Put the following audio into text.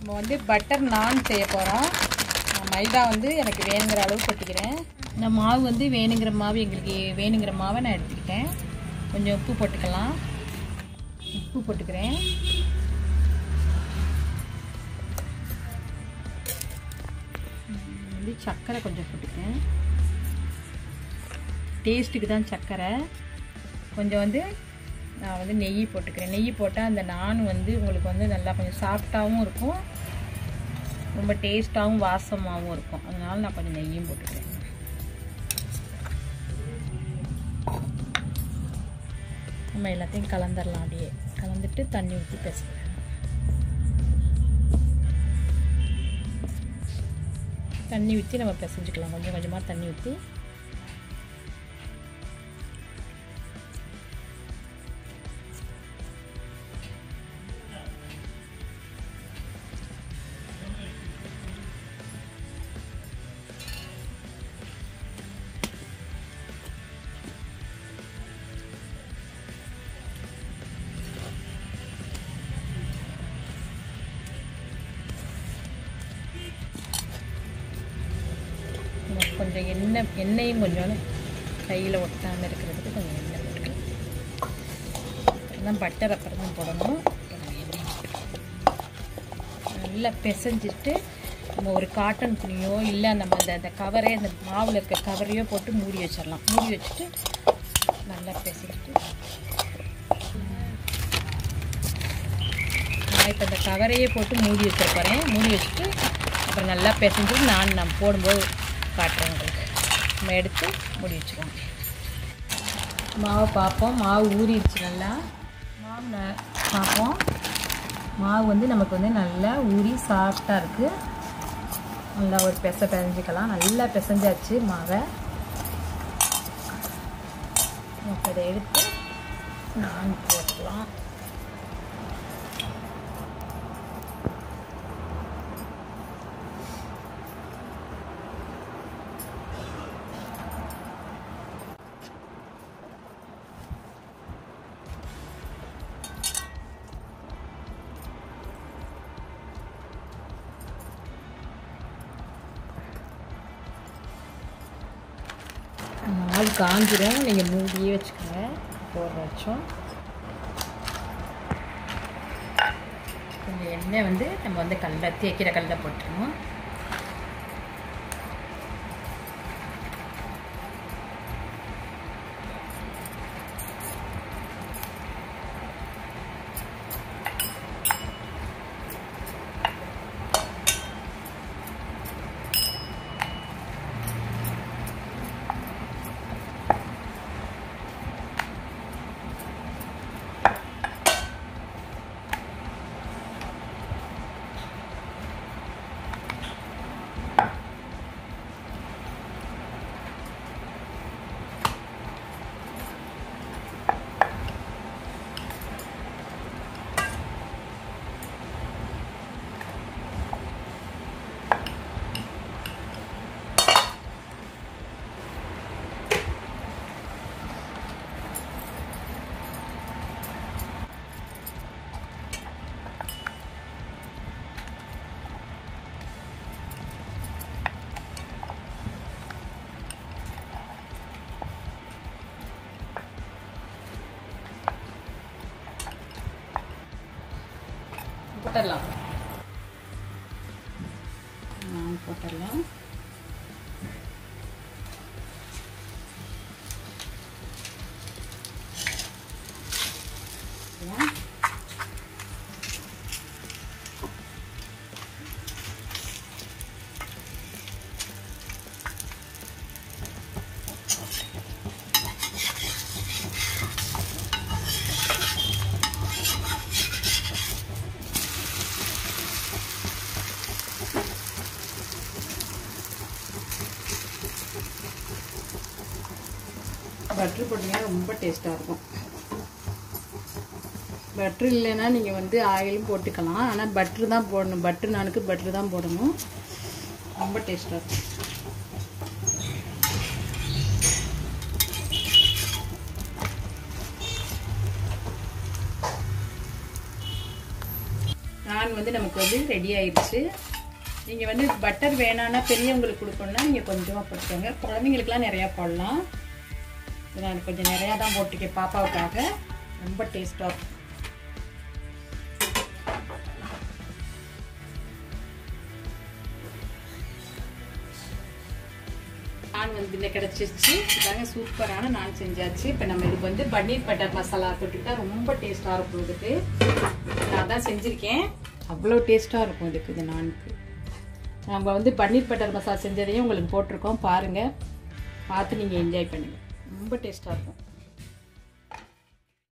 நம்ம வந்து பட்டர் நான் செய்ய போகிறோம் மைதா வந்து எனக்கு வேணுங்கிற அளவு கொட்டிக்கிறேன் இந்த மாவு வந்து வேணுங்கிற மாவு எங்களுக்கு வேணுங்கிற மாவை நான் எடுத்துக்கிட்டேன் கொஞ்சம் உப்பு போட்டுக்கலாம் உப்பு போட்டுக்கிறேன் வந்து சர்க்கரை கொஞ்சம் போட்டுக்கிறேன் டேஸ்ட்டுக்கு தான் சர்க்கரை கொஞ்சம் வந்து நான் வந்து நெய் போட்டுக்கிறேன் நெய் போட்டால் அந்த நான் வந்து உங்களுக்கு வந்து நல்லா கொஞ்சம் சாஃப்டாகவும் இருக்கும் ரொம்ப டேஸ்ட்டாகவும் வாசமாகவும் இருக்கும் அதனால் நான் கொஞ்சம் நெய்யும் போட்டுக்கிறேன் நம்ம எல்லாத்தையும் கலந்துடலாம் அப்படியே கலந்துட்டு தண்ணி ஊற்றி பேசுகிறேன் தண்ணி ஊற்றி நம்ம பிசைஞ்சுக்கலாம் கொஞ்சம் கொஞ்சமாக தண்ணி ஊற்றி நமக்கு கொஞ்சம் எண்ணெய் எண்ணெயும் கொஞ்சம் கையில் ஒட்டாமல் இருக்கிறதுக்கு கொஞ்சம் எண்ணெய் போட்டுக்கலாம் அதான் பட்டர் அப்புறம் தான் போடணும் கொஞ்சம் எண்ணெய் நல்லா பிசைஞ்சிட்டு நம்ம ஒரு காட்டன் துணியோ இல்லை நம்ம அந்த அந்த கவரே அந்த மாவில் இருக்க கவரையோ போட்டு மூடி வச்சிடலாம் மூடி வச்சுட்டு நல்லா பிசைஞ்சிட்டு நான் இப்போ இந்த கவரையே போட்டு மூடி வச்சிருப்பேன் மூடி வச்சுட்டு அப்புறம் நல்லா பிசைஞ்சிட்டு நான் நான் போடும்போது காட்டுறேன் உங்களுக்கு நம்ம எடுத்து மூடி வச்சுருவோம் மாவு பார்ப்போம் மாவு ஊறிடுச்சு நல்லா மாவு ந- பார்ப்போம் மாவு வந்து நமக்கு வந்து நல்லா ஊறி சாஃப்டாக இருக்குது நல்லா ஒரு பெச பிசைஞ்சிக்கலாம் நல்லா பிசைஞ்சாச்சு மாவை இப்போ இதை எடுத்து நான் போட்டுக்கலாம் மாவு காஞ்சிடும் நீங்கள் மூடியே வச்சுக்கோங்க போடுற வச்சோம் கொஞ்சம் எண்ணெய் வந்து நம்ம வந்து கல்ல தேய்க்கிற கல்ல போட்டுருவோம் போட்டுடலாம் போட்டுடலாம் பட்ரு போட்டிங்கன்னா ரொம்ப டேஸ்ட்டாக இருக்கும் பட்ரு இல்லைன்னா நீங்கள் வந்து ஆயிலும் போட்டுக்கலாம் ஆனால் பட்ரு தான் போடணும் பட்ரு நானுக்கு பட்ரு தான் போடணும் ரொம்ப டேஸ்ட்டாக இருக்கும் நான் வந்து நமக்கு வந்து ரெடி ஆயிடுச்சு நீங்கள் வந்து பட்டர் வேணான்னா பெரியவங்களுக்கு கொடுக்கணும்னா நீங்கள் கொஞ்சமாக போட்டுக்கோங்க குழந்தைங்களுக்குலாம் நிறையா போடலாம் இது நான் கொஞ்சம் நிறையா தான் போட்டிருக்கேன் பாப்பாவுக்காக ரொம்ப டேஸ்ட்டாக இருக்கும் நான் வந்து இல்லை கிடச்சிருச்சு இதாங்க சூப்பரான நான் செஞ்சாச்சு இப்போ நம்ம இதுக்கு வந்து பன்னீர் பட்டர் மசாலா தொட்டுக்கிட்டா ரொம்ப டேஸ்ட்டாக இருக்கும் இதுக்கு நான் தான் செஞ்சுருக்கேன் அவ்வளோ டேஸ்ட்டாக இருக்கும் இதுக்கு இது நானுக்கு நம்ம வந்து பன்னீர் பட்டர் மசாலா செஞ்சதையும் உங்களுக்கு போட்டிருக்கோம் பாருங்கள் பார்த்து நீங்கள் என்ஜாய் பண்ணுங்கள் ரொம்ப டேஸ்ட்டாக இருக்கும்